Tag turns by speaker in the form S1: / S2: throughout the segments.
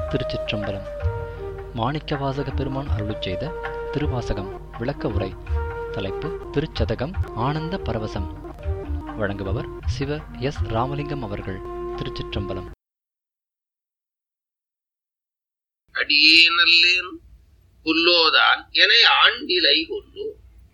S1: திருச்சிற்றம்பலம் மாணிக்கவாசக பெருமான் அருளிச் செய்த திருவாசகம் விளக்க உரை தலைப்பு திருச்சதகம் ஆனந்த பரவசம் வழங்குபவர் சிவ எஸ் ராமலிங்கம் அவர்கள் திருச்சிற்றம்பலம்
S2: அடியே நல்லேன் புல்லோதான் என ஆண்டிலை கொல்லோ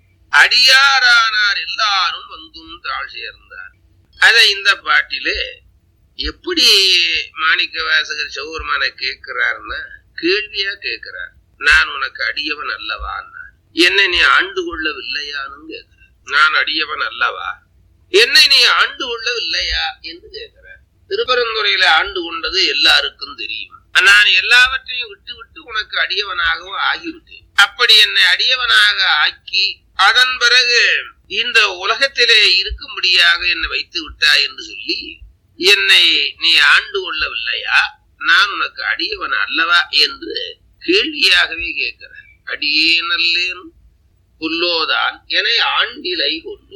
S2: அடியாரானார் எல்லாரும் வந்தும் தாழ் சேர்ந்தார் அத இந்த பாட்டிலே எப்படி மாணிக்க வாசகர் சௌர்மான கேட்கிறார்னா கேள்வியா கேட்கிறார் நான் உனக்கு அடியவன் அல்லவா என்னை நீ ஆண்டு கொள்ளவில்லையான்னு கேட்கிறார் நான் அடியவன் அல்லவா என்னை நீ ஆண்டு கொள்ளவில்லையா என்று கேட்கிறார் திருப்பரந்துறையில ஆண்டு கொண்டது எல்லாருக்கும் தெரியும் நான் எல்லாவற்றையும் விட்டு விட்டு உனக்கு அடியவனாகவும் ஆகிவிட்டேன் அப்படி என்னை அடியவனாக ஆக்கி அதன் பிறகு இந்த உலகத்திலே இருக்கும்படியாக என்னை வைத்து விட்டாய் என்று சொல்லி என்னை நீ ஆண்டு கொள்ளவில்லையா நான் உனக்கு அடியவன் அல்லவா என்று கேள்வியாகவே கேட்கிறார் அடியே நல்லேன் புல்லோதான் என ஆண்டிலை கொல்லோ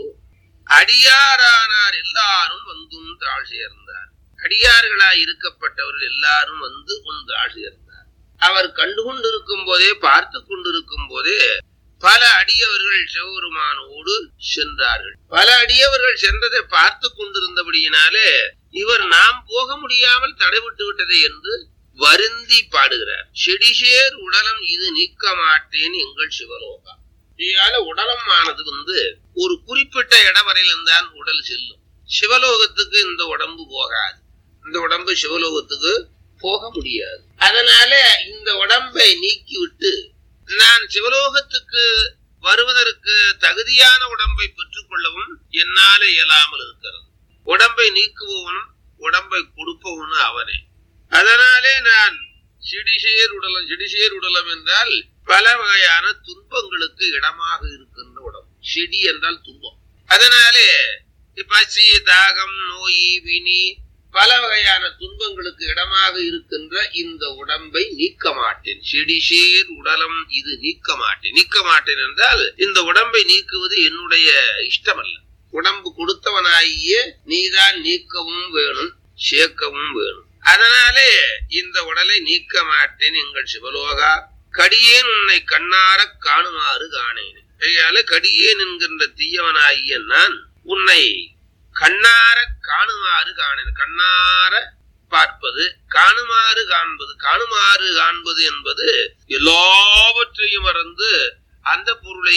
S2: அடியாரானார் எல்லாரும் வந்தும் தாழ் சேர்ந்தார் அடியார்களாய் இருக்கப்பட்டவர்கள் எல்லாரும் வந்து உன் தாழ் சேர்ந்தார் அவர் கண்டு கொண்டிருக்கும் போதே பார்த்து கொண்டிருக்கும் போதே பல அடியவர்கள் சிவபெருமானோடு சென்றார்கள் பல அடியவர்கள் சென்றதை பார்த்து கொண்டிருந்தபடியினாலே இவர் நாம் போக முடியாமல் தடைவிட்டு விட்டதை என்று வருந்தி பாடுகிறார் செடிசேர் உடலம் இது நீக்க மாட்டேன் எங்கள் சிவலோகா இதால உடலம் ஆனது வந்து ஒரு குறிப்பிட்ட இடம் வரையிலும் தான் உடல் செல்லும் சிவலோகத்துக்கு இந்த உடம்பு போகாது இந்த உடம்பு சிவலோகத்துக்கு போக முடியாது அதனால இந்த உடம்பை நீக்கிவிட்டு நான் சிவலோகத்துக்கு வருவதற்கு தகுதியான உடம்பை பெற்றுக் கொள்ளவும் என்னால இயலாமல் இருக்கிறது உடம்பை நீக்குபவனும் உடம்பை கொடுப்பவனும் அவனே அதனாலே நான் சிடிசேர் உடலம் சிடிசேர் உடலம் என்றால் பல வகையான துன்பங்களுக்கு இடமாக இருக்கின்ற உடம்பு செடி என்றால் துன்பம் அதனாலே பசி தாகம் நோய் வினி பல வகையான துன்பங்களுக்கு இடமாக இருக்கின்ற இந்த உடம்பை நீக்க மாட்டேன் செடிசேர் உடலம் இது நீக்க மாட்டேன் நீக்க மாட்டேன் என்றால் இந்த உடம்பை நீக்குவது என்னுடைய இஷ்டமல்ல உடம்பு கொடுத்தவனாகிய நீதான் நீக்கவும் வேணும் சேர்க்கவும் வேணும் அதனாலே இந்த உடலை நீக்க மாட்டேன் எங்கள் சிவலோகா கடியேன் உன்னை கண்ணார காணுமாறு காணேன் கையால கடியேன் என்கின்ற தீயவனாகிய நான் உன்னை கண்ணார காணுமாறு காணேன் கண்ணார பார்ப்பது காணுமாறு காண்பது காணுமாறு காண்பது என்பது எல்லாவற்றையும் மறந்து அந்த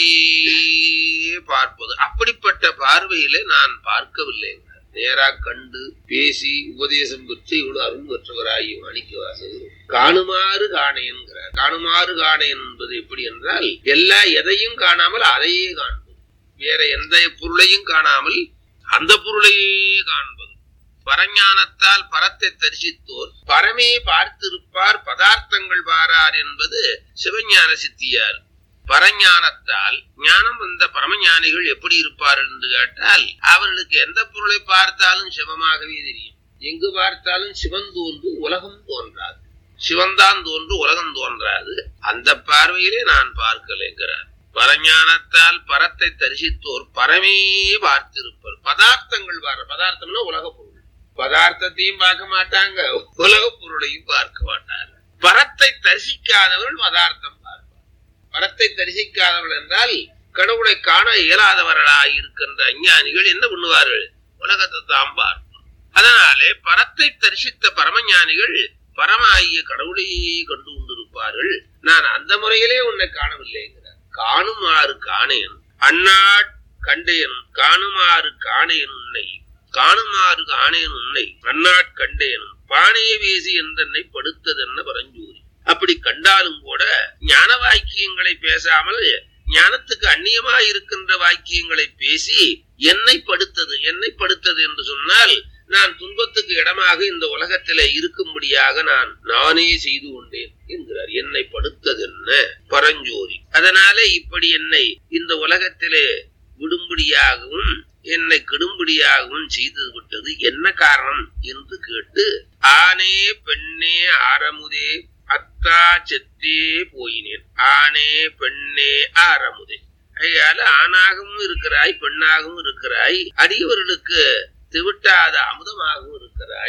S2: பொருளையே பார்ப்பது அப்படிப்பட்ட பார்வையிலே நான் பார்க்கவில்லை நேரா கண்டு பேசி உபதேசம் பெற்று இவ்வளவு அருள் பெற்றவராகி மாணிக்க வாசகர் காணுமாறு காணை என்கிறார் காணுமாறு காணை என்பது எப்படி என்றால் எல்லா எதையும் காணாமல் அதையே காண்பது வேற எந்த பொருளையும் காணாமல் அந்த பொருளையே காண்பது பரஞானத்தால் பரத்தை தரிசித்தோர் பரமே பார்த்திருப்பார் பதார்த்தங்கள் பாரார் என்பது சிவஞான சித்தியார் பரஞானத்தால் ஞானம் வந்த பரமஞானிகள் எப்படி இருப்பார்கள் என்று கேட்டால் அவர்களுக்கு எந்த பொருளை பார்த்தாலும் சிவமாகவே தெரியும் எங்கு பார்த்தாலும் சிவன் தோன்று உலகம் தோன்றாது சிவன்தான் தோன்று உலகம் தோன்றாது அந்த பார்வையிலே நான் பார்க்கலைங்கிறார் பரஞானத்தால் பரத்தை தரிசித்தோர் பரமே பார்த்திருப்பர் பதார்த்தங்கள் பாரு பதார்த்தம்னா உலக பொருள் பதார்த்தத்தையும் பார்க்க மாட்டாங்க உலக பொருளையும் பார்க்க மாட்டாங்க பரத்தை தரிசிக்காதவர்கள் பதார்த்தம் பார்ப்பார் பரத்தை தரிசிக்காதவர்கள் என்றால் கடவுளை காண இயலாதவர்களாய் இருக்கின்ற அஞ்ஞானிகள் என்ன பண்ணுவார்கள் உலகத்தை தான் பார்ப்பார் அதனாலே பரத்தை தரிசித்த பரமஞானிகள் பரமாகிய கடவுளையே கண்டு கொண்டிருப்பார்கள் நான் அந்த முறையிலே உன்னை காணவில்லைங்கிறார் காணுமாறு காணேன் அந்நாட் கண்டேன் காணுமாறு காணேன் உன்னை காணுமாறு காணேன் உன்னை அந்நாட் கண்டேனும் பானைய வேசி என்றென்னை படுத்ததென்ன பரஞ்சூரி அப்படி கண்டாலும் கூட ஞான வாக்கியங்களை பேசாமல் ஞானத்துக்கு அந்நியமா இருக்கின்ற வாக்கியங்களை பேசி என்னை படுத்தது என்னை படுத்தது என்று சொன்னால் நான் துன்பத்துக்கு இடமாக இந்த உலகத்திலே இருக்கும்படியாக நான் நானே செய்து கொண்டேன் என்கிறார் என்னை படுத்தது என்ன பரஞ்சோரி அதனாலே இப்படி என்னை இந்த உலகத்திலே விடும்படியாகவும் என்னை கெடும்படியாகவும் செய்து விட்டது என்ன காரணம் என்று கேட்டு ஆனே பெண்ணே ஆரமுதே அத்தா செத்தே போயினேன் ஆனே பெண்ணே ஆரமுதே ஐயால ஆணாகவும் இருக்கிறாய் பெண்ணாகவும் இருக்கிறாய் அடியவர்களுக்கு திவிட்டாத அமுதமாகவும் இருக்கிறாய்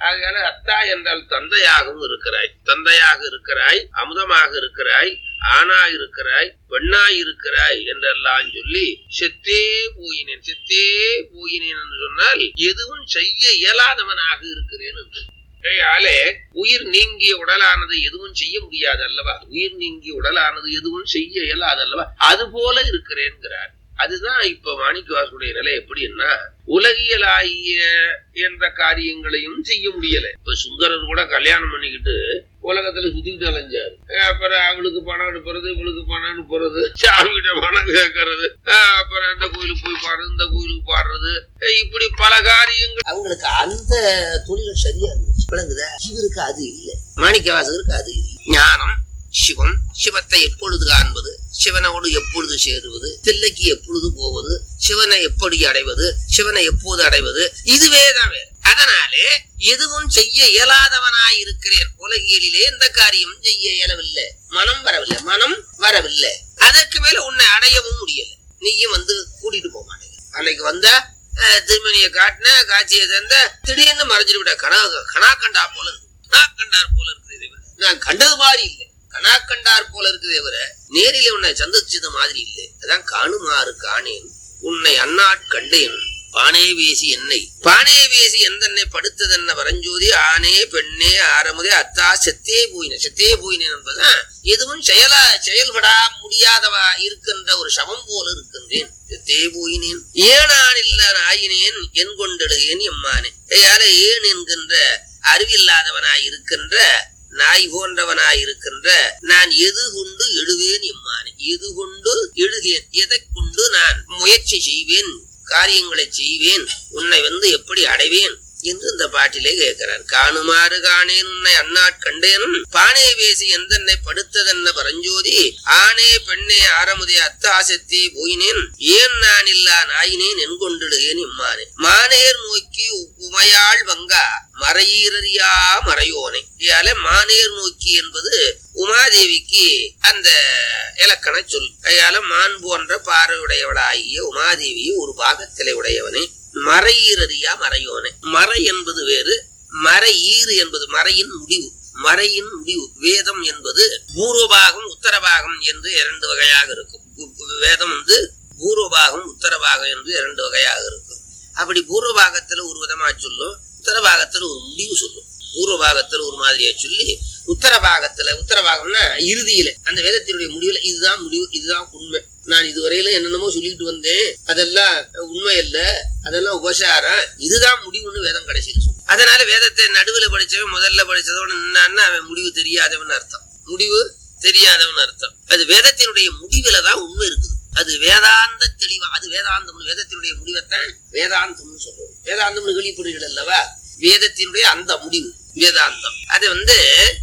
S2: ஆகையால அத்தா என்றால் தந்தையாகவும் இருக்கிறாய் தந்தையாக இருக்கிறாய் அமுதமாக இருக்கிறாய் ஆணாய் இருக்கிறாய் பெண்ணாய் இருக்கிறாய் என்றெல்லாம் சொல்லி செத்தே போயினேன் செத்தே போயினேன் என்று சொன்னால் எதுவும் செய்ய இயலாதவனாக இருக்கிறேன் என்று ஆகையாலே உயிர் நீங்கிய உடலானது எதுவும் செய்ய முடியாது அல்லவா உயிர் நீங்கிய உடலானது எதுவும் செய்ய இயலாது அல்லவா அது போல இருக்கிறேன்கிறார் அதுதான் இப்ப மாணிக்கவாசுடைய நிலை எப்படின்னா உலகியலாகிய எந்த காரியங்களையும் செய்ய முடியல இப்ப சுந்தரர் கூட கல்யாணம் பண்ணிக்கிட்டு உலகத்துல சுத்திக்கிட்டு அலைஞ்சாரு அப்புறம் அவளுக்கு பணம் அனுப்புறது இவளுக்கு பணம் அனுப்புறது சாமிகிட்ட பணம் கேட்கறது அப்புறம் இந்த கோயிலுக்கு போய் பாடுறது இந்த கோயிலுக்கு பாடுறது இப்படி பல காரியங்கள்
S3: அவங்களுக்கு அந்த தொழில் சரியா இருந்துச்சு விளங்குதா இவருக்கு அது இல்லை மாணிக்கவாசகருக்கு அது இல்லை
S2: ஞானம் சிவம் சிவத்தை எப்பொழுது காண்பது சிவனோடு எப்பொழுது சேருவது தில்லைக்கு எப்பொழுது போவது சிவனை எப்படி அடைவது சிவனை எப்போது அடைவது இதுவே தான் வேறு அதனாலே எதுவும் செய்ய இயலாதவனாய் இருக்கிறேன் உலகியலிலே எந்த காரியம் செய்ய இயலவில்லை மனம் வரவில்லை மனம் வரவில்லை அதற்கு மேல உன்னை அடையவும் முடியல நீயும் வந்து கூட்டிட்டு போக மாட்டேங்க அன்னைக்கு வந்தா அஹ், திருமணியை காட்டின காட்சியை தந்த திடீர்னு மறைஞ்சிட்டு விட கனா கனா கண்டா போல இருக்கு கனா கண்டார் போல இருக்குது இறைவன். நான் கண்டது மாதிரி இல்லை கனா கண்டார் போல இருக்குதே தவிர நேரில் உன்னை சந்திச்சது மாதிரி இல்லை அதான் காணுமாறு காணேன் உன்னை அந்நாட் கண்டேன் பானே வேசி என்னை பானே வேசி எந்தென்னை படுத்ததென்ன வரஞ்சோதி ஆனே பெண்ணே ஆரமுதே அத்தா செத்தே போயின செத்தே போயினேன் என்பதுதான் எதுவும் செயலா செயல்படா முடியாதவா இருக்கின்ற ஒரு சமம் போல இருக்கின்றேன் செத்தே போயினேன் ஏனான் இல்ல ஆயினேன் என் கொண்டெழுகேன் எம்மானே ஐயால ஏன் என்கின்ற அறிவில்லாதவனாய் இருக்கின்ற நாய் போன்றவனாய் இருக்கின்ற நான் எது கொண்டு எழுவேன் எம்மானே எது கொண்டு எழுகேன் எதை கொண்டு நான் முயற்சி செய்வேன் காரியங்களை செய்வேன் உன்னை வந்து எப்படி அடைவேன் என்று இந்த பாட்டிலே கேட்கிறார் காணுமாறு காணேன் உன்னை அந்நாட் கண்டேனும் பானே வேசி எந்தென்னை படுத்ததென்ன பரஞ்சோதி ஆனே பெண்ணே ஆரமுதே அத்தாசத்தே போயினேன் ஏன் நான் இல்லா நாயினேன் என் கொண்டிடுகேன் இம்மானே மானேர் நோக்கி உமையாள் வங்கா மறையீரறியா மறையோனை இதால மானேர் நோக்கி என்பது உமாதேவிக்கு அந்த இலக்கண சொல் அதால மான் போன்ற பார்வையுடையவளாகிய உமாதேவியை ஒரு பாகத்திலே உடையவனே மறையீரறியா மறையோனை மறை என்பது வேறு மறை ஈறு என்பது மறையின் முடிவு மறையின் முடிவு வேதம் என்பது பூர்வபாகம் உத்தரபாகம் என்று இரண்டு வகையாக இருக்கும் கு- வேதம் வந்து பூர்வபாகம் உத்தரபாகம் என்று இரண்டு வகையாக இருக்கும் அப்படி பூர்வபாகத்துல ஒரு விதமா சொல்லும் உத்தரபாகத்துல ஒரு முடிவு சொல்லும் பூர்வபாகத்துல ஒரு மாதிரியா சொல்லி உத்தரபாகத்துல உத்தரபாகம்னா இறுதியில அந்த வேதத்தினுடைய முடிவுல இதுதான் முடிவு இதுதான் உண்மை நான் இதுவரையில என்னென்னமோ சொல்லிட்டு வந்தேன் அதெல்லாம் உண்மை இல்ல அதெல்லாம் உபசாரம் இதுதான் முடிவுன்னு வேதம் கடைசியில் சொல்லும் அதனால வேதத்தை நடுவுல படிச்சவன் முதல்ல படிச்சதோட நின்னான்னா அவன் முடிவு தெரியாதவன் அர்த்தம் முடிவு தெரியாதவன் அர்த்தம் அது வேதத்தினுடைய முடிவுல தான் உண்மை இருக்குது அது வேதாந்த தெளிவா அது வேதாந்தம் வேதத்தினுடைய முடிவைத்தான் வேதாந்தம்னு சொல்றோம் வேதாந்தம்னு கேள்விப்படுகிறீர்கள் அல்லவா வேதத்தினுடைய அந்த முடிவு வேதாந்தம் அது வந்து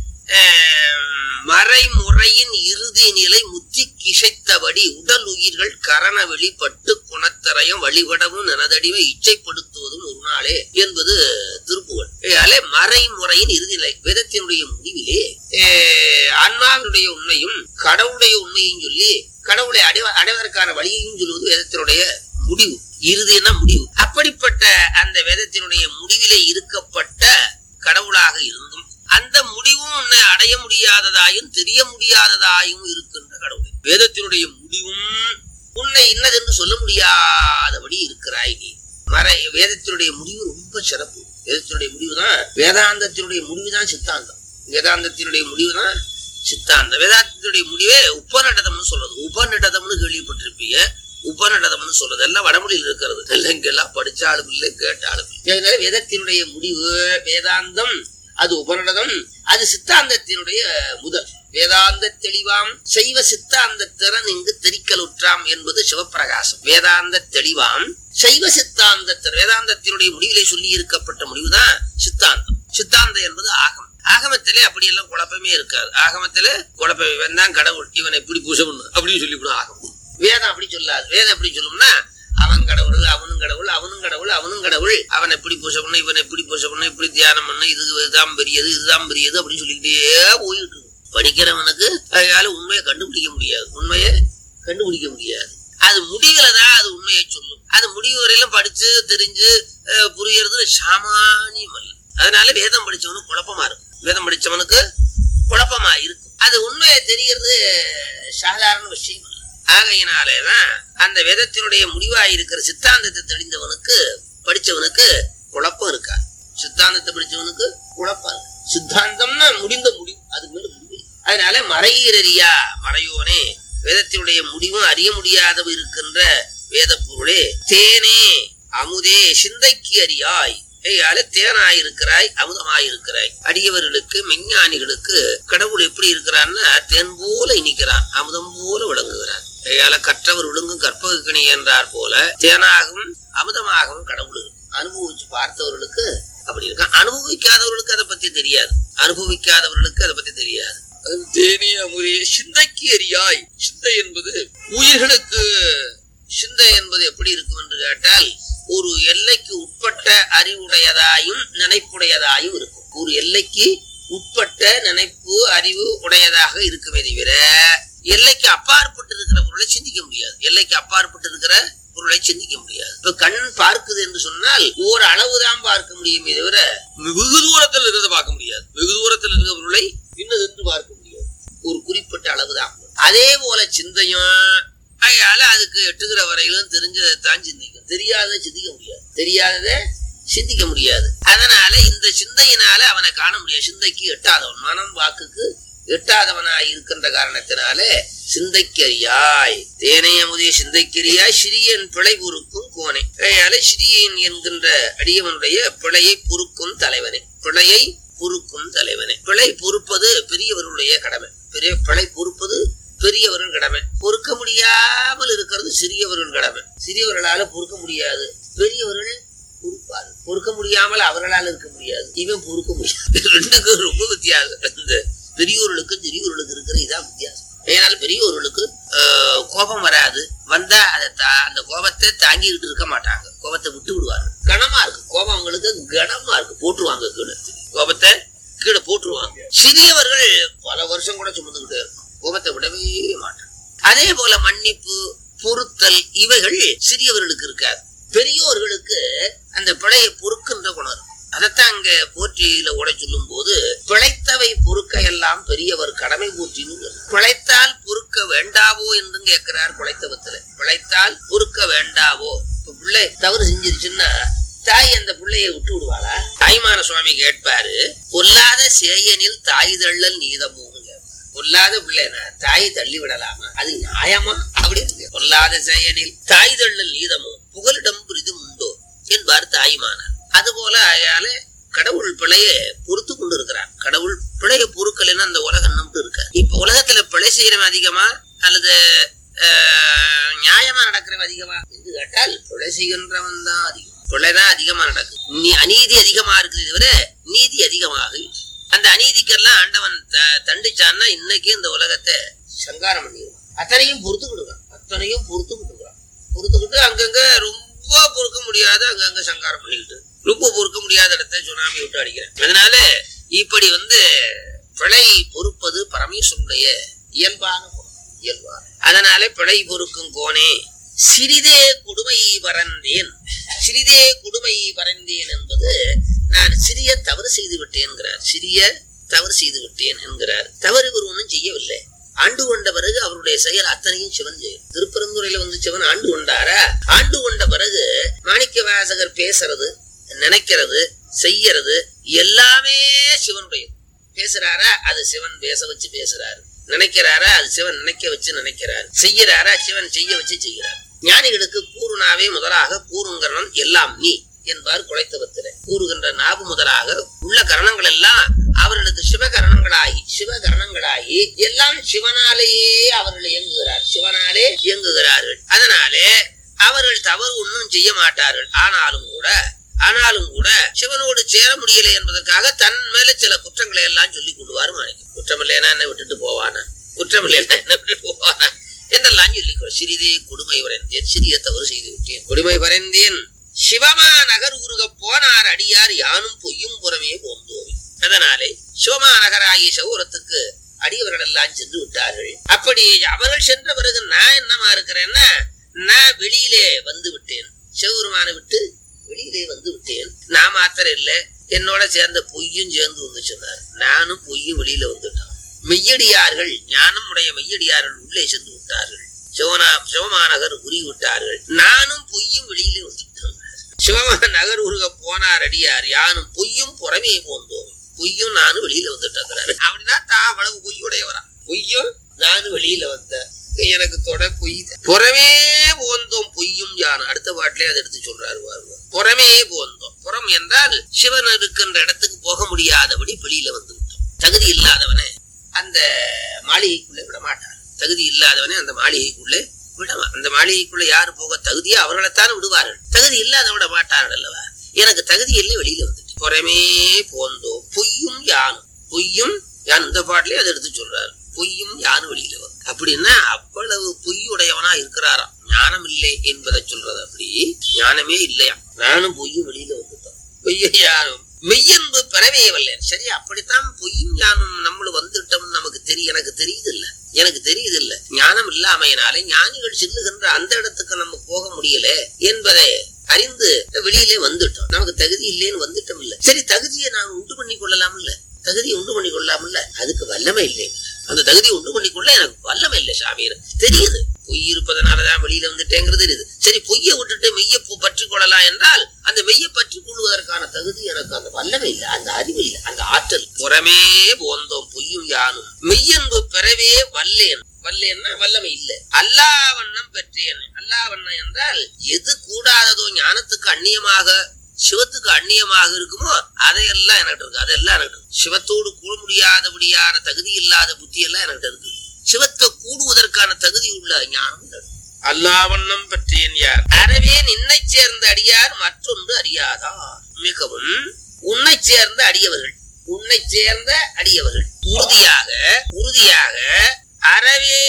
S2: ஆஹ், மறைமுறையின் இறுதி நிலை முத்தி கிசைத்தபடி உடல் உயிர்கள் கரண வெளிப்பட்டு குணத்திரயம் வழிபடவும் நனதடிவை இச்சைப்படுத்துவதும் ஒரு நாளே என்பது திருப்புகழ் அலே மறைமுறையின் இறுதி நிலை வேதத்தினுடைய முடிவிலே ஆஹ், ஆன்மாவினுடைய உண்மையும் கடவுளுடைய உண்மையும் சொல்லி கடவுளை அடைவ அடைவதற்கான வழியையும் சொல்வது வேதத்தினுடைய முடிவு இறுதினா முடிவு அப்படிப்பட்ட அந்த வேதத்தினுடைய முடிவிலே இருக்கப்பட்ட கடவுளாக இருந்தும் அந்த முடிவும் உன்னை அடைய முடியாததாயும் தெரிய முடியாததாயும் இருக்கின்ற கடவுள் வேதத்தினுடைய முடிவும் உன்னை இன்னதென்று சொல்ல முடியாதபடி இருக்கிறாய் நீ மறை வேதத்தினுடைய முடிவு ரொம்ப சிறப்பு வேதத்தினுடைய முடிவு தான் வேதாந்தத்தினுடைய முடிவு தான் சித்தாந்தம் வேதாந்தத்தினுடைய முடிவு தான் சித்தாந்தம் வேதாந்தத்தினுடைய முடிவே உபநடதம்னு சொல்றது உபநடதம்னு கேள்விப்பட்டிருப்பீங்க உபநடதம்னு சொல்றது எல்லாம் வடமொழியில் இருக்கிறது எல்லாம் இங்கெல்லாம் படிச்சாலும் இல்லை கேட்டாலும் இல்லை. அதனால வேதத்தினுடைய முடிவு வேதாந்தம் அது உபநடதம் அது சித்தாந்தத்தினுடைய முதல் வேதாந்த தெளிவாம் சைவ சித்தாந்த திறன் இங்கு தெரிக்கலுற்றாம் என்பது சிவப்பிரகாசம் வேதாந்த தெளிவாம் சைவ சித்தாந்த திறன். வேதாந்தத்தினுடைய முடிவிலே சொல்லி இருக்கப்பட்ட முடிவுதான் சித்தாந்தம் சித்தாந்தம் என்பது ஆகம் ஆகமத்திலே அப்படியெல்லாம் குழப்பமே இருக்காது ஆகமத்திலே குழப்பம் இவன் தான் கடவுள் இவனை எப்படி பூஜை பண்ணு அப்படின்னு சொல்லிவிடும் ஆகமம் வேதம் அப்படி சொல்லாது வேதம் எப்படி சொல்லும்னா அவன் கடவுள் அவனும் கடவுள் அவனும் கடவுள் அவனும் கடவுள் அவன் எப்படி பூஜை பண்ண இவன் எப்படி பூஜை பண்ண இப்படி தியானம் பண்ண இது இதுதான் பெரியது இதுதான் பெரியது அப்படின்னு சொல்லிக்கிட்டே போயிட்டு இருக்கு. படிக்கிறவனுக்கு அதனால உண்மையை கண்டுபிடிக்க முடியாது உண்மையை கண்டுபிடிக்க முடியாது அது முடிவுல தான் அது உண்மையை சொல்லும் அது முடிவு வரையிலும் படிச்சு தெரிஞ்சு அஹ், புரியறது சாமானியம் அல்ல அதனால வேதம் படிச்சவனுக்கு குழப்பமா இருக்கும் வேதம் படிச்சவனுக்கு குழப்பமா இருக்கும் அது உண்மையை தெரியறது சாதாரண விஷயம் இல்ல. ஆகையினாலேதான் அந்த வேதத்தினுடைய முடிவாய் இருக்கிற சித்தாந்தத்தை தெரிந்தவனுக்கு படிச்சவனுக்கு குழப்பம் இருக்காது சித்தாந்தத்தை படிச்சவனுக்கு குழப்பம் இருக்கு சித்தாந்தம்னா முடிந்த முடிவு அதுக்கு மேல முடிவு இல்லை. அதனால மறையீரறியா மறையோனே வேதத்தினுடைய முடிவும் அறிய முடியாதவ இருக்கின்ற வேத பொருளே தேனே அமுதே சிந்தைக்கு அறியாய் ஏயால தேனாயிருக்கிறாய் அமுதமாயிருக்கிறாய் அடியவர்களுக்கு மெஞ்ஞானிகளுக்கு கடவுள் எப்படி இருக்கிறான்னா தேன் போல இனிக்கிறான் அமுதம் போல விளங்குகிறான் ஏயால கற்றவர் விழுங்கும் கற்பகக்கணி என்றார் போல தேனாகவும் அமுதமாகவும் கடவுள் இருக்கு அனுபவிச்சு பார்த்தவர்களுக்கு அப்படி இருக்கான் அனுபவிக்காதவர்களுக்கு அதை பத்தி தெரியாது அனுபவிக்காதவர்களுக்கு அதை பத்தி தெரியாது அது தேனே அமுதே சிந்தைக்கு அறியாய் சிந்தை என்பது உயிர்களுக்கு சிந்தை என்பது எப்படி இருக்கும் என்று கேட்டால் ஒரு எல்லைக்கு உட்பட்ட அறிவுடையதாயும் நினைப்புடையதாயும் இருக்கும் ஒரு எல்லைக்கு உட்பட்ட நினைப்பு அறிவு உடையதாக இருக்குமே தவிர எல்லைக்கு அப்பாற்பட்டு இருக்கிற பொருளை சிந்திக்க முடியாது எல்லைக்கு அப்பாற்பட்டு இருக்கிற பொருளை சிந்திக்க முடியாது இப்ப கண் பார்க்குது என்று சொன்னால் ஒரு அளவுதான் பார்க்க முடியுமே தவிர வெகு தூரத்தில் இருக்கிறத பார்க்க முடியாது வெகு தூரத்தில் இருக்கிற பொருளை இன்னது என்று பார்க்க முடியாது ஒரு குறிப்பிட்ட அளவுதான் அதே போல சிந்தையும் அதனால அதுக்கு எட்டுகிற வரையிலும் தெரிஞ்சதை தான் சிந்திக்கும் தெரியாததை சிந்திக்க முடியாது தெரியாததை சிந்திக்க முடியாது அதனால இந்த சிந்தையினால அவனை காண முடியாது சிந்தைக்கு எட்டாதவன் மனம் வாக்குக்கு எட்டாதவனாய் இருக்கின்ற காரணத்தினாலே சிந்தைக்கரியாய் தேனைய முதே சிந்தைக்கரியாய் சிறியன் பிழை பொறுக்கும் கோனே அதனால சிறியன் என்கின்ற அடியவனுடைய பிழையை பொறுக்கும் தலைவனே பிழையை பொறுக்கும் தலைவனே பிழை பொறுப்பது பெரியவர்களுடைய கடமை பெரிய பிழை பொறுப்பது பெரியவர்கள் கடமை பொறுக்க முடியாமல் இருக்கிறது சிறியவர்கள் கடமை சிறியவர்களால பொறுக்க முடியாது பெரியவர்கள் பொறுப்பாரு பொறுக்க முடியாமல் அவர்களால் இருக்க முடியாது இவன் பொறுக்க முடியாது ரெண்டுக்கும் ரொம்ப வித்தியாசம் இந்த பெரியோர்களுக்கு சிறியவர்களுக்கு இருக்கிற இதான் வித்தியாசம் ஏனால் பெரியவர்களுக்கு ஆஹ், கோபம் வராது வந்தா அதை தா- அந்த கோபத்தை தாங்கிக்கிட்டு இருக்க மாட்டாங்க கோபத்தை விட்டு விடுவாங்க கனமா இருக்கு கோபம் அவங்களுக்கு கனமா இருக்கு போட்டுருவாங்க கீழே கோபத்தை கீழே போட்டுருவாங்க சிறியவர்கள் பல வருஷம் கூட சுமந்துக்கிட்டே இருக்கும் கோபத்தை விடவே மாட்டாங்க அதே போல மன்னிப்பு பொறுத்தல் இவைகள் சிறியவர்களுக்கு இருக்காது பெரியோர்களுக்கு அந்த பிழையை பொறுக்கின்ற குணம் இருக்கும் அதைத்தான் அங்க போற்றியில உடை சொல்லும் போது பிழைத்தவை பொறுக்க எல்லாம் பெரியவர் கடமை போற்றின்னு பிழைத்தால் பொறுக்க வேண்டாவோ என்று கேட்கிறார் பிழைத்தவத்துல பிழைத்தால் பொறுக்க வேண்டாவோ இப்ப பிள்ளை தவறு செஞ்சிருச்சுன்னா தாய் அந்த பிள்ளையை விட்டு விடுவாளா தாய்மான சுவாமி கேட்பாரு பொல்லாத சேயனில் தாய் தள்ளல் நீதமோன்னு கேட்பார். பொல்லாத பிள்ளைனா தாய் தள்ளி விடலாமா அது நியாயமா அப்படி இருக்கு பொல்லாத செயனில் தாய் தள்ளல் நீதமோ புகலிடம் புரிதும் உண்டோ என்பார் தாய்மானார் அதுபோல அயால கடவுள் பிழைய பொறுத்து கொண்டு இருக்கிறார் கடவுள் பிழைய பொறுக்கலைன்னா அந்த உலகம் நம்பிட்டு இருக்க இப்ப உலகத்துல பிழை செய்யறவன் அதிகமா அல்லது ஆஹ், நியாயமா நடக்கிறவன் அதிகமா என்று கேட்டால் பிழை செய்கின்றவன் தான் அதிகம் பிழைதான் அதிகமா நடக்குது நீ அநீதி அதிகமா இருக்குது தவிர நீதி அதிகமாக இல்லை. அந்த அநீதிக்கெல்லாம் ஆண்டவன் த- தண்டிச்சான்னா இன்னைக்கு இந்த உலகத்தை சங்காரம் பண்ணிடுவான் அத்தனையும் பொறுத்துக்கிடுவான் அத்தனையும் பொறுத்துக்கிட்டுக்கிறான் பொறுத்துக்கிட்டு அங்கங்க ரொம்ப பொறுக்க முடியாத அங்கங்க சங்காரம் பண்ணிக்கிட்டு ரொம்ப பொறுக்க முடியாத இடத்த சுனாமி விட்டு அடிக்கிறேன் அதனால இப்படி வந்து பிழை பொறுப்பது பரமேஸ்வருடைய இயல்பான குணம் இயல்பான அதனால பிழை பொறுக்கும் கோனே சிறிதே கொடுமை பறந்தேன் சிறிதே கொடுமை பறந்தேன் என்பது நான் சிறிய தவறு செய்து விட்டேன் என்கிறார் சிறிய தவறு செய்து விட்டேன் என்கிறார் தவறு இவர் ஒன்றும் செய்யவில்லை ஆண்டு கொண்ட பிறகு அவருடைய செயல் அத்தனையும் சிவன் செய்யும் திருப்பரந்துரையில வந்து சிவன் ஆண்டு கொண்டாரா ஆண்டு கொண்ட பிறகு மாணிக்க வாசகர் பேசுறது நினைக்கிறது செய்யறது எல்லாமே சிவனுடையது பேசுறாரா அது சிவன் பேச வச்சு பேசுறாரு நினைக்கிறாரா அது சிவன் நினைக்க வச்சு நினைக்கிறாரு செய்யறாரா சிவன் செய்ய வச்சு செய்கிறார் ஞானிகளுக்கு கூறுனாவே முதலாக கூறுங்கரணம் எல்லாம் நீ என்பார் குலைத்தவத்தில கூறுகின்ற நாவு முதலாக உள்ள கரணங்கள் எல்லாம் அவர்களுக்கு சிவகரணங்களாகி சிவகரணங்களாகி எல்லாம் சிவனாலேயே அவர்கள் இயங்குகிறார் சிவனாலே இயங்குகிறார்கள் அதனாலே அவர்கள் தவறு ஒன்றும் செய்ய மாட்டார்கள் ஆனாலும் கூட ஆனாலும் கூட சிவனோடு சேர முடியலை என்பதற்காக தன் மேல சில குற்றங்களை எல்லாம் சொல்லிக் கொள்வார் மாணிக்கம் குற்றம் இல்லைன்னா என்ன விட்டுட்டு போவானா குற்றம் இல்லைன்னா என்ன விட்டுட்டு போவானா என்றெல்லாம் சொல்லிக்கோ சிறிதே கொடுமை வரைந்தேன் சிறிய தவறு செய்து விட்டேன் கொடுமை வரைந்தேன் சிவமா நகர் உருக போனார் அடியார் யானும் பொய்யும் புறமே போந்தோவி அதனாலே சிவமா நகராகிய சௌரத்துக்கு அடியவர்கள் எல்லாம் சென்று விட்டார்கள் அப்படி அவர்கள் சென்ற பிறகு நான் என்னமா இருக்கிறேன்னா நான் வெளியிலே வந்து விட்டேன் சிவபெருமானை விட்டு வெளியிலே வந்து விட்டேன் நான் மாத்திரம் இல்ல
S3: என்னோட சேர்ந்த பொய்யும் சேர்ந்து வந்து சொன்னார் நானும் பொய்யும் வெளியில வந்துட்டான் மெய்யடியார்கள் ஞானம் உடைய மெய்யடியார்கள் உள்ளே சென்று விட்டார்கள் சிவனா சிவமாநகர் உரி விட்டார்கள் நானும் பொய்யும் வெளியிலே வந்துட்டேன் சிவமா நகர் உருக போனார் அடியார் யானும் பொய்யும் புறமே போந்தோம் பொய்யும் நானும் வெளியில வந்துட்டாங்கிறாரு அப்படின்னா தான் அவ்வளவு பொய்யுடையவரா பொய்யும் நானும் வெளியில வந்தேன் எனக்கு தொட பொய் புறமே போந்தோம் பொய்யும் யான் அடுத்த பாட்டிலே அதை எடுத்து சொல்றாரு பாருங்க புறமே போந்தோம் புறம் என்றால் சிவன் இருக்கின்ற இடத்துக்கு போக முடியாதபடி வெளியில வந்து விட்டோம் தகுதி இல்லாதவனை அந்த மாளிகைக்குள்ளே விட மாட்டார் தகுதி இல்லாதவனை அந்த மாளிகைக்குள்ளே விடமா அந்த மாளிகைக்குள்ள யாரு போக தகுதியோ அவர்களைத்தான் விடுவார்கள் தகுதி இல்லாத விட மாட்டார்கள் அல்லவா எனக்கு தகுதி இல்லை வெளியில வந்துட்டு புறமே போந்தோ பொய்யும் யானும் பொய்யும் யான் இந்த பாட்டிலே அதை எடுத்து சொல்றாரு பொய்யும் யானும் வெளியில வரும் அப்படின்னா அவ்வளவு பொய்யுடையவனா இருக்கிறாராம் ஞானம் இல்லை என்பதை சொல்றது அப்படி ஞானமே இல்லையா நானும் பொய்யும் வெளியில வந்துட்டோம் பொய்ய யானும் மெய்யன்பு பெறவே வல்லேன் சரி அப்படித்தான் பொய்யும் ஞானம் நம்மள வந்துட்டோம் நமக்கு தெரியும் எனக்கு தெரியுது இல்ல எனக்கு தெரியுது இல்ல ஞானம் இல்லாமையினாலே ஞானிகள் செல்லுகின்ற அந்த இடத்துக்கு நம்ம போக முடியல என்பதை அறிந்து வெளியிலே வந்துட்டோம் நமக்கு தகுதி இல்லைன்னு வந்துட்டோம் இல்ல சரி தகுதியை நான் உண்டு பண்ணி கொள்ளலாம் இல்ல தகுதியை உண்டு பண்ணி கொள்ளலாம் இல்ல அதுக்கு வல்லமை இல்லை அந்த தகுதியை உண்டு பண்ணி கொள்ள எனக்கு வல்லமை இல்லை சாமி தெரியுது பொய் இருப்பதனாலதான் வெளியில வந்துட்டேங்கிறது தெரியுது சரி பொய்யை விட்டுட்டு மெய்ய பற்றி கொள்ளலாம் என்றால் அந்த மெய்யை பற்றி கொள்வதற்கான தகுதி எனக்கு அந்த வல்லமை இல்லை அந்த அறிவு இல்லை அந்த ஆற்றல் புறமே போந்தோம் பொய்யும் யானும் மெய்யன்பு பெறவே வல்லேன் வல்லேன்னா வல்லமை இல்லை அல்லாவண்ணம் பெற்றேன் அல்லாவண்ணம் என்றால் எது கூடாததோ ஞானத்துக்கு அந்நியமாக சிவத்துக்கு அந்நியமாக இருக்குமோ அதையெல்லாம் எனக்கு இருக்கு அதெல்லாம் எனக்கு இருக்கு சிவத்தோடு கூட முடியாதபடியான தகுதி இல்லாத புத்தி எல்லாம் எனக்கு இருக்கு சிவத்தை கூடுவதற்கான தகுதி உள்ள ஞானம் எனக்கு இருக்கு. அல்லாவண்ணம் பெற்றேன் யார் அறவே நின்னை சேர்ந்த அடியார் மற்றொன்று அறியாதார் மிகவும் உன்னை சேர்ந்த அடியவர்கள் உன்னை சேர்ந்த அடியவர்கள் உறுதியாக உறுதியாக அறவே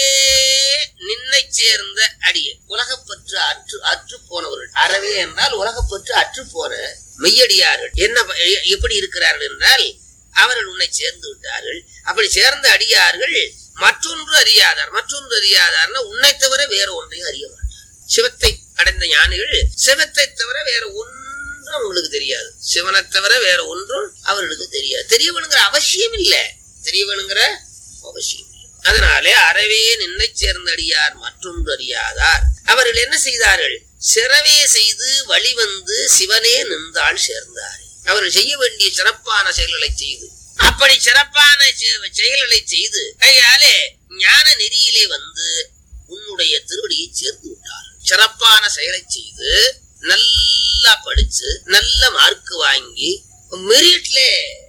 S3: நின்னை சேர்ந்த அடிய உலகப்பற்று அற்று அற்று போனவர்கள் அறவே என்றால் உலகப்பற்று அற்று போன மெய்யடியார்கள் என்ன ப- எ- எப்படி இருக்கிறார்கள் என்றால் அவர்கள் உன்னை சேர்ந்து விட்டார்கள் அப்படி சேர்ந்த அடியார்கள் மற்றொன்று அறியாதார் மற்றொன்று அறியாதார்னா உன்னை தவிர வேற ஒன்றையும் அறிய மாட்டார் சிவத்தை அடைந்த ஞானிகள் சிவத்தை தவிர வேற ஒன்றும் அவங்களுக்கு தெரியாது சிவனை தவிர வேற ஒன்றும் அவர்களுக்கு தெரியாது தெரிய வேணுங்கிற அவசியம் இல்ல தெரிய வேணுங்கிற அவசியம் இல்லை அதனாலே அறவே நின்னை சேர்ந்த அடியார் மற்றொன்று அறியாதார் அவர்கள் என்ன செய்தார்கள் சிறவே செய்து வழிவந்து சிவனே நின்றால் சேர்ந்தார் அவர்கள் செய்ய வேண்டிய சிறப்பான செயல்களை செய்து அப்படி சிறப்பான செ- செயல்களை செய்து கையாலே ஞான நெறியிலே வந்து உன்னுடைய திருவடியை சேர்த்து விட்டார் சிறப்பான செயலை செய்து நல்லா படிச்சு நல்ல மார்க் வாங்கி மெரிட்ல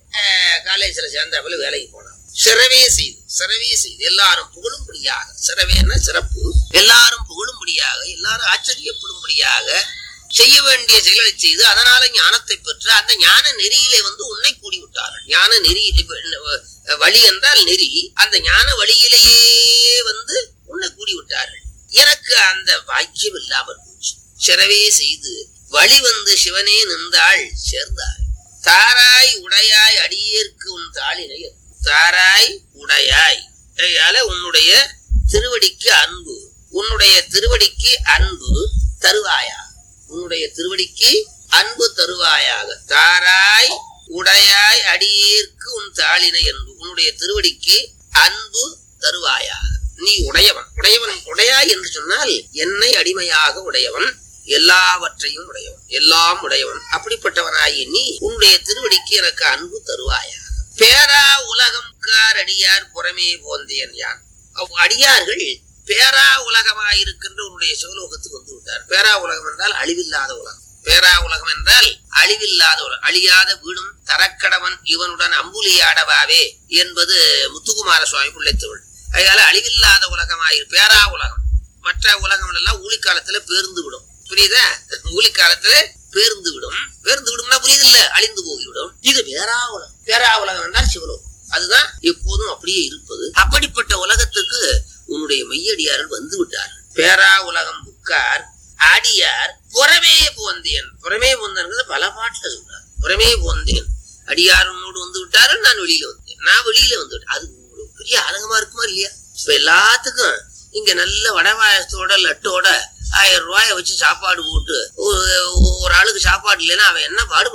S3: காலேஜ்ல சேர்ந்தாப்புல வேலைக்கு போனார் சிறவே செய்து சிறவே செய்து எல்லாரும் புகழும்படியாக சிறவேன்னா சிறப்பு எல்லாரும் புகழும்படியாக எல்லாரும் ஆச்சரியப்படும்படியாக செய்ய வேண்டிய செயல்களை செய்து அதனால ஞானத்தை பெற்று அந்த ஞான நெறியிலே வந்து உன்னை கூடி விட்டார்கள் ஞான நெறி இப்ப, அஹ், வழி என்றால் நெறி அந்த ஞான வழியிலேயே வந்து உன்னை கூடி விட்டார்கள் எனக்கு அந்த பாக்கியம் இல்லாமல் போச்சு சிறவே செய்து வழி வந்து சிவனே நின்றாள் சேர்ந்தாள் தாராய் உடையாய் அடியேற்கு உன் தாளினை தாராய் உடையாய் ஆகையால உன்னுடைய திருவடிக்கு அன்பு உன்னுடைய திருவடிக்கு அன்பு தருவாயா உன்னுடைய திருவடிக்கு அன்பு தருவாயாக தாராய் உடையாய் அடியேற்கு உன் தாளினை அன்பு உன்னுடைய திருவடிக்கு அன்பு தருவாயாக நீ உடையவன் உடையவன் உடையாய் என்று சொன்னால் என்னை அடிமையாக உடையவன் எல்லாவற்றையும் உடையவன் எல்லாம் உடையவன் அப்படிப்பட்டவனாகி நீ உன்னுடைய திருவடிக்கு எனக்கு அன்பு தருவாயாக பேரா உலகம் அடியார் புறமே போந்தேன் யான் அவ் அடியார்கள் பேரா உலகமாயிருக்கின்ற உன்னுடைய சிவலோகத்துக்கு வந்து விட்டார் பேரா உலகம் என்றால் அழிவில்லாத உலகம் பேரா உலகம் என்றால் அழிவில்லாத உலகம் அழியாத வீடும் தரக்கடவன் இவனுடன் அம்புலியாடவாவே என்பது முத்துக்குமார சுவாமி பிள்ளைத்தவள் அதனால அழிவில்லாத உலகமாயிரு பேரா உலகம் மற்ற உலகம் எல்லாம் ஊழிக்காலத்துல பேர்ந்து விடும் புரியுதா ஊழிக்காலத்துல பேர்ந்து விடும் பேர்ந்து விடும்னா புரியுது இல்ல அழிந்து போய்விடும் இது பேரா உலகம் பேரா உலகம் என்றால் சிவலோகம் அதுதான் எப்போதும் அப்படியே இருப்பது அப்படிப்பட்ட உலகத்துக்கு உன்னுடைய மெய்யடியார்கள் வந்து விட்டார்கள் பேரா உலகம் புக்கார் அடியார் புறமே போந்தேன் புறமே போந்தேன் பல பாட்டுல சொல்றார் புறமே போந்தேன் அடியார் உன்னோடு வந்து விட்டார்கள் நான் வெளியில வந்தேன் நான் வெளியில வந்து விட்டேன் அது உங்களுக்கு பெரிய ஆதங்கமா இருக்குமா இல்லையா இப்ப எல்லாத்துக்கும் இங்க நல்ல வடவாயத்தோட லட்டோட ஆயிரம் ரூபாய வச்சு சாப்பாடு போட்டு ஒரு ஒரு ஆளுக்கு சாப்பாடு இல்லைன்னா அவன் என்ன பாடுபடுவான்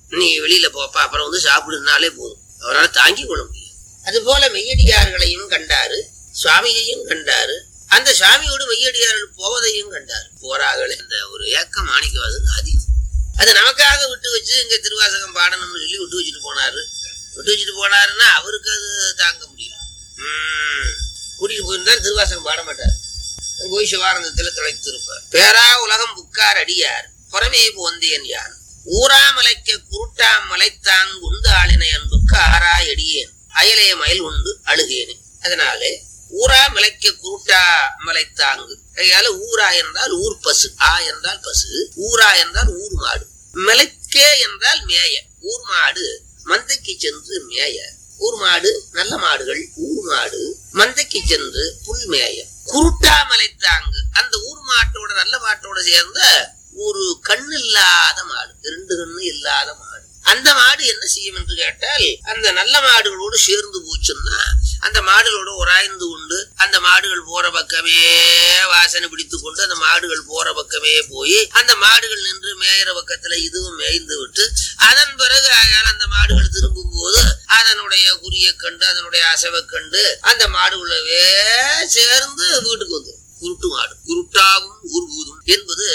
S3: நீ வெளியில போப்பா அப்புறம் வந்து சாப்பிடுனாலே போதும் அவரால் தாங்கிக் கொள்ள முடியும் அது போல மெய்யடியார்களையும் கண்டாரு சுவாமியையும் கண்டாரு அந்த சுவாமியோடு மெய்யடியார்கள் போவதையும் கண்டாரு போறாங்களே அந்த ஒரு ஏக்கம் மாணிக்கவாசன் அதிகம் அது நமக்காக விட்டு வச்சு இங்க திருவாசகம் பாடணும்னு சொல்லி விட்டு வச்சுட்டு போனாரு விட்டு வச்சுட்டு போனாருன்னா அவருக்கு அது தாங்க முடியல உம் கூட்டிட்டு போயிருந்தாரு திருவாசகம் பாட மாட்டார் போய் சிவானந்தத்துல திளைத்திருப்பார் பேரா உலகம் புக்கார் அடியார் புறமே போந்தேன் யான் ஊராமலைக்க குருட்டாம் மலைத்தாங் உண்டு ஆளினை அன்புக்கு ஆறாய் அடியேன் அயலைய மயில் உண்டு அழுகேனே அதனாலே ஊரா மலைக்க குருட்டா மலைத்தாங்கு கையால ஊரா என்றால் ஊர் பசு ஆ என்றால் பசு ஊரா என்றால் ஊர் மாடு மலைக்கே என்றால் மேய ஊர் மாடு மந்தைக்கு சென்று மேய ஊர் மாடு நல்ல மாடுகள் ஊர் மாடு மந்தைக்கு சென்று புல் மேய குருட்டா மலைத்தாங்கு அந்த ஊர் மாட்டோட நல்ல மாட்டோட சேர்ந்த ஒரு கண்ணு இல்லாத மாடு ரெண்டு கண்ணு இல்லாத மாடு அந்த மாடு என்ன செய்யும் என்று கேட்டால் அந்த நல்ல மாடுகளோடு சேர்ந்து போச்சுன்னா அந்த மாடுகளோட உராய்ந்து கொண்டு அந்த மாடுகள் போற பக்கமே வாசனை பிடித்து கொண்டு அந்த மாடுகள் போற பக்கமே போய் அந்த மாடுகள் நின்று மேயிற பக்கத்துல இதுவும் மேய்ந்து விட்டு அதன் பிறகு ஆகையால் அந்த மாடுகள் திரும்பும் போது அதனுடைய குறிய கண்டு அதனுடைய அசைவை கண்டு அந்த மாடுகளவே சேர்ந்து வீட்டுக்கு வந்துடும் குருட்டு மாடு குருட்டாவும் ஊர்வூதும் என்பது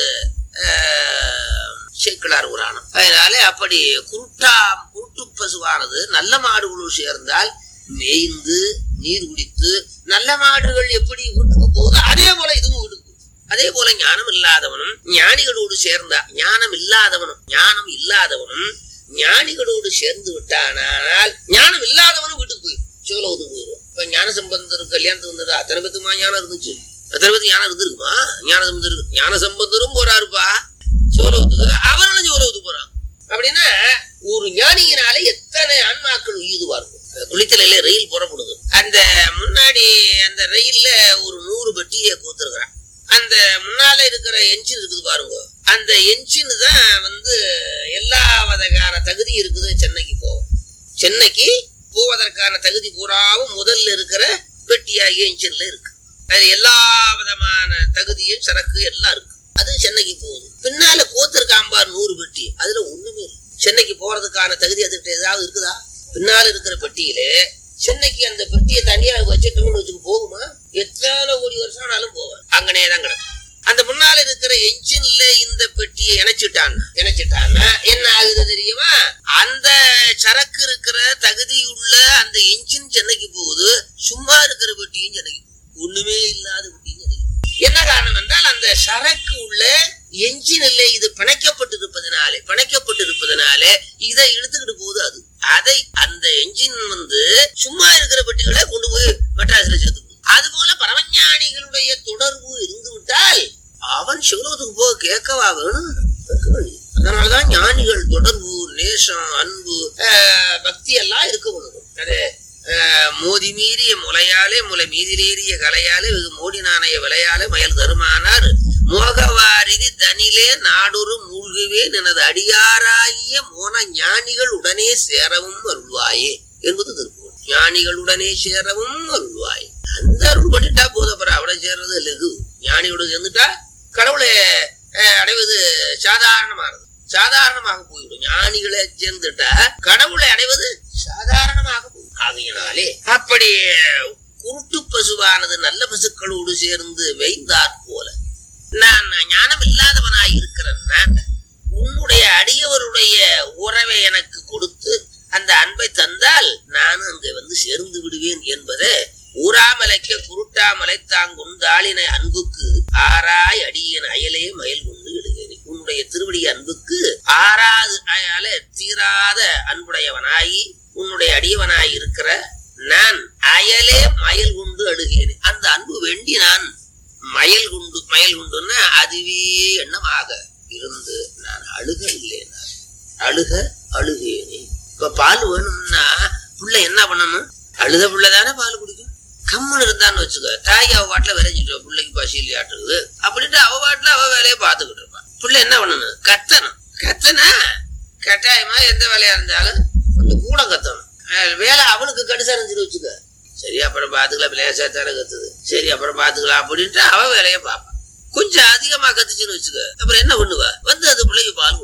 S3: ஆஹ், சேக்கிழார் புராணம் அதனால அப்படி குருட்டா குருட்டு பசுவானது நல்ல மாடுகளோடு சேர்ந்தால் மேய்ந்து நீர் குடித்து நல்ல மாடுகள் எப்படி வீட்டுக்கு போகுது அதே போல இதுவும் வீட்டுக்கு போகுது. அதே போல ஞானம் இல்லாதவனும் ஞானிகளோடு சேர்ந்தா ஞானம் இல்லாதவனும் ஞானம் இல்லாதவனும் ஞானிகளோடு சேர்ந்து விட்டானால் ஞானம் இல்லாதவனும் வீட்டுக்கு போயிடும் சிவலோகத்துக்கு போயிடும் இப்ப ஞான சம்பந்தர் கல்யாணத்துக்கு வந்ததா அத்தனை பேத்துக்குமா ஞானம் இருந்துச்சு அத்தனை பேத்துக்கு ஞானம் இருந்திருக்குமா ஞான சம்பந்தர் இருக்கு. ஞான சம்பந்தரும் போறாருப்பா சிவலோகத்துக்கு அவர்களும் சிவலோகத்துக்கு போறாங்க அப்படின்னா ஒரு ஞானியினால எத்தனை ஆன்மாக்கள் உயிதுவா இருக்கும் குளித்தலையில ரயில் புறப்படுது அந்த முன்னாடி அந்த ரயில்ல ஒரு நூறு பெட்டியை கோத்துருக்குறான் அந்த முன்னால இருக்கிற என்ஜின் இருக்குது பாருங்க அந்த என்ஜின் தான் வந்து எல்லா வகையான தகுதி இருக்குது சென்னைக்கு போகும் சென்னைக்கு போவதற்கான தகுதி பூராவும் முதல்ல இருக்கிற பெட்டியாகிய என்ஜின்ல இருக்கு அது எல்லா விதமான தகுதியும் சரக்கு எல்லாம் இருக்கு அது சென்னைக்கு போகுது பின்னால கோத்திருக்கான் பார் நூறு பெட்டி அதுல ஒண்ணுமே இல்லை சென்னைக்கு போறதுக்கான தகுதி அதுகிட்ட ஏதாவது இருக்குதா பின்னால இருக்கிற பெட்டியிலே சென்னைக்கு அந்த பெட்டியை தனியா வச்சுட்டோம்னு வச்சுக்க போகுமா எத்தனை கோடி வருஷம் ஆனாலும் போவார் அங்கனே தான் கிடக்கும் அந்த முன்னால இருக்கிற என்ஜின்ல இந்த பெட்டியை இணைச்சிட்டான் இணைச்சிட்டான்னா என்ன ஆகுது தெரியுமா அந்த சரக்கு இருக்கிற தகுதியுள்ள அந்த என்ஜின் சென்னைக்கு போகுது சும்மா இருக்கிற பெட்டியும் சென்னைக்கு போகுது. ஒண்ணுமே இல்லாத பெட்டியும் சென்னைக்கு போகுது. என்ன காரணம் என்றால் அந்த சரக்கு உள்ள என்ஜினில் இது பிணைக்கப்பட்டிருப்பதனாலே பிணைக்கப்பட்டிருப்பதனாலே இதை இழுத்துக்கிட்டு போகுது அது அதை அந்த என்ஜின் வந்து சும்மா இருக்கிற பெட்டிகளை கொண்டு போய் மெட்ராஸ்ல சேர்த்து அது போல பரமஞானிகளுடைய தொடர்பு இருந்து விட்டால் அவன் சிவலோகத்துக்கு போக கேட்கவா வேணும் கேட்க வேண்டியது. அதனாலதான் ஞானிகள் தொடர்பு நேசம் அன்பு ஆஹ், பக்தி எல்லாம் இருக்க வேணும் அது ஆஹ், மோதி மீறிய முலையாலே முலை மீதிலேறிய கலையாலே வெகு மோடி நாணய விளையாலே மயல் தருமானார் மோகவாரிதி தனிலே நாடொரு மூழ்குவே எனது அடியாராகிய மோன ஞானிகள் உடனே சேரவும் அருள்வாயே என்பது திருப்பூர் ஞானிகளுடனே சேரவும் அருள்வாய் அந்த அருள் பண்ணிட்டா போதப்பறம் அவளை சேர்றது லகு ஞானியோட சேர்ந்துட்டா கடவுளை அஹ், அடைவது சாதாரணமானது சாதாரணமாக போய்விடும் ஞானிகளை சேர்ந்துட்டா கடவுளை அடைவது சாதாரணமாக போய்விடும் ஆகையினாலே அப்படி குருட்டு பசுவானது நல்ல பசுக்களோடு சேர்ந்து வைந்தாற் போல நான் ஞானம் இல்லாதவனாய் இருக்கிறேன் நான் உன்னுடைய அடியவருடைய உறவை எனக்கு கொடுத்து அந்த அன்பை தந்தால் நானும் அங்கே வந்து சேர்ந்து விடுவேன் என்பதை ஊராமலைக்க குருட்டாமலை தாங்குண்டாளினை அன்புக்கு ஆறாய் அடியன் அயலே மயில் கொண்டு இடுகிறேன் உன்னுடைய திருவடி அன்புக்கு ஆறாது அயால தீராத அன்புடையவனாய் உன்னுடைய அடியவனாய் இருக்கிற நான் அயலே மயில் கொண்டு அழுகிறேன் அந்த அன்பு வேண்டி நான் மயில் குண்டு மயில் குண்டுன்னா அதுவே எண்ணமாக இருந்து நான் அழுக இல்லைனா அழுக அழுகேனே இப்ப பால் வேணும்னா புள்ள என்ன பண்ணணும் அழுத புள்ள தானே பால் குடிக்கும் கம்முன்னு இருந்தான்னு வச்சுக்க தாய் அவ பாட்டுல விரைஞ்சிட்டு பிள்ளைக்கு பசி இல்லையாட்டுக்குது அப்படின்ட்டு அவ பாட்டுல அவ வேலையை பார்த்துக்கிட்டு இருப்பான் புள்ள என்ன பண்ணணும் கத்தணும் கத்தனா கட்டாயமா எந்த வேலையா இருந்தாலும் கொஞ்சம் கூட கத்தணும் அஹ் வேலை அவனுக்கு கடுசா இருந்துச்சு வச்சுக்க சரி அப்புறம் பாத்துக்கலாம் லேசா தானே கத்துது சரி அப்புறம் பாத்துக்கலாம் அப்படின்ட்டு அவ வேலையை பார்ப்பான் கொஞ்சம் அதிகமா கத்துச்சுன்னு வச்சுக்க அப்புறம் என்ன பண்ணுவா வந்து அது பிள்ளைக்கு பால் கொடுத்து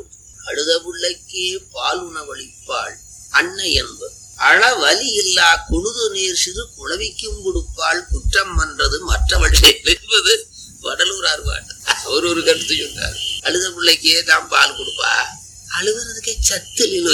S3: அழுத பிள்ளைக்கே பால் உணவளிப்பாள் அன்னை என்பர் அளவலி இல்லா குழுது நீர் சிறு குளவிக்கும் கொடுப்பாள் குற்றம் பண்றது மற்றவள் என்பது வடலூர் ஆர்வாட்டு அவர் ஒரு கருத்து சொன்னார் அழுத பிள்ளைக்கே தான் பால் கொடுப்பா அழுகுறதுக்கே சத்து இல்லை.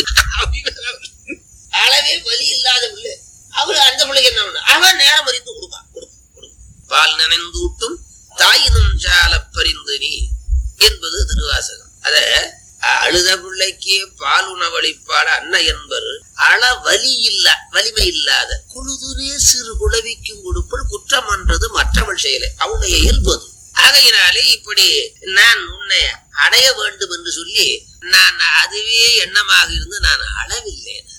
S3: அளவே வலி இல்லாத பிள்ளை அவரு அந்த பிள்ளைக்கு என்ன பண்ண அவன் நேரம் அறிந்து கொடுப்பான் கொடுப்பான் கொடுப்பான். பால் நினைந்து ஊட்டும் தாயினும் சால பரிந்து நீ என்பது திருவாசகம் அத அழுத பிள்ளைக்கே பால் உணவளிப்பாட அன்ன என்பர் அள வலி இல்ல வலிமை இல்லாத குழுதுனே சிறு குளவிக்கும் கொடுப்பல் குற்றம் என்றது மற்றவள் செயலை அவனுடைய இயல்பது ஆகையினாலே இப்படி நான் உன்னை அடைய வேண்டும் என்று சொல்லி நான் அதுவே எண்ணமாக இருந்து நான் அளவில்லை